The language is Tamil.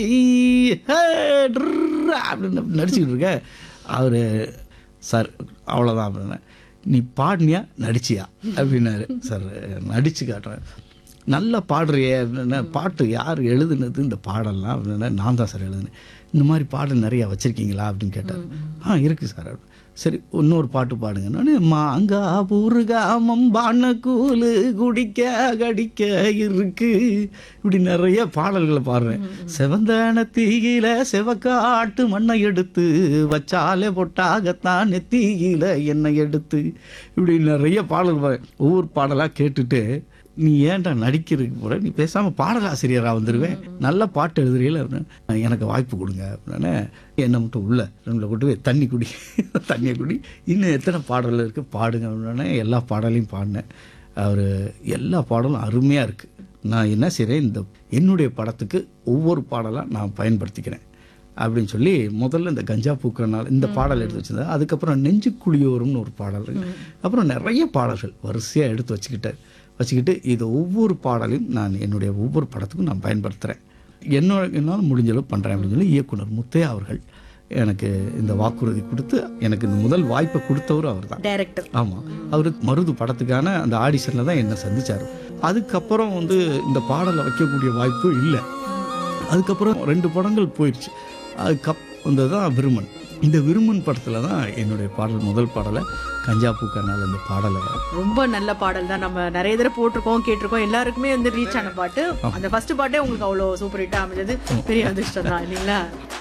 ஈ, ஹே, ட்ரு, அப்படின்னு நடிச்சுக்கிட்டு இருக்க அவர் சார் அவ்வளோதான் அப்படின்னா நீ பாடினியா நடிச்சியா அப்படின்னாரு சார் நடிச்சு காட்டுறேன் நல்லா பாடுறியே அப்படின்னா பாட்டு யார் எழுதுனது இந்த பாடல்லாம் அப்படின்னா நான் தான் சார் எழுதுனேன் இந்த மாதிரி பாடல் நிறையா வச்சுருக்கீங்களா அப்படின்னு கேட்டார் ஆ இருக்குது சார் அப்படி. சரி இன்னொரு பாட்டு பாடுங்க நான் மாங்கா ஊறுகா மம்பான கூழு குடிக்க கடிக்க இருக்கு இப்படி நிறைய பாடல்களை பாடுறேன் செவந்தான தீயில செவக்காட்டு மண்ணை எடுத்து வச்சாலே பொட்டாகத்தான் நெத்தியில எண்ணெய் எடுத்து இப்படி நிறைய பாடல் பாடுறேன் ஒவ்வொரு பாடலாக கேட்டுட்டு நீ ஏன்டா நடிக்கிறதுக்கு போற நீ பேசாமல் பாடலாசிரியராக வந்துடுவேன் நல்ல பாட்டு எழுதுறீல அப்படின்னு எனக்கு வாய்ப்பு கொடுங்க அப்படின்னா என்னை மட்டும் உள்ள ரூமில் கொண்டு போய் தண்ணி குடி தண்ணியை குடி இன்னும் எத்தனை பாடல் இருக்குது பாடுங்க அப்படின்னா எல்லா பாடலையும் பாடினேன் அவர் எல்லா பாடலும் அருமையாக இருக்குது நான் என்ன செய்கிறேன் இந்த என்னுடைய படத்துக்கு ஒவ்வொரு பாடலாக நான் பயன்படுத்திக்கிறேன் அப்படின்னு சொல்லி முதல்ல இந்த கஞ்சா பூக்கனால் இந்த பாடல் எடுத்து வச்சிருந்தேன் அதுக்கப்புறம் நெஞ்சு குழியோரும்னு ஒரு பாடல் இருக்கு அப்புறம் நிறைய பாடல்கள் வரிசையாக எடுத்து வச்சுக்கிட்டேன் வச்சுக்கிட்டு இது ஒவ்வொரு பாடலையும் நான் என்னுடைய ஒவ்வொரு படத்துக்கும் நான் பயன்படுத்துகிறேன் என்னோட என்னால் முடிஞ்ச அளவு பண்ணுறேன் அப்படின்னு சொல்லி இயக்குனர் முத்தையா அவர்கள் எனக்கு இந்த வாக்குறுதி கொடுத்து எனக்கு இந்த முதல் வாய்ப்பை கொடுத்தவர் அவர் தான் டைரக்டர் ஆமாம் அவர் மருது படத்துக்கான அந்த ஆடிஷனில் தான் என்னை சந்திச்சார் அதுக்கப்புறம் வந்து இந்த பாடலை வைக்கக்கூடிய வாய்ப்பு இல்லை அதுக்கப்புறம் ரெண்டு படங்கள் போயிடுச்சு அதுக்கப் வந்தது தான் விருமன் இந்த விருமன் படத்தில் தான் என்னுடைய பாடல் முதல் பாடலை கஞ்சா பூக்கனால் இந்த பாடலை ரொம்ப நல்ல பாடல் தான் நம்ம நிறைய தடவை போட்டிருக்கோம் கேட்டிருக்கோம் எல்லாருக்குமே வந்து ரீச் ஆன பாட்டு அந்த ஃபர்ஸ்ட் பாட்டே உங்களுக்கு அவ்வளோ சூப்பர் ஹிட்டாக அமைஞ்சது பெரிய அதிர்ஷ்டம் தான் இல்லைங்களா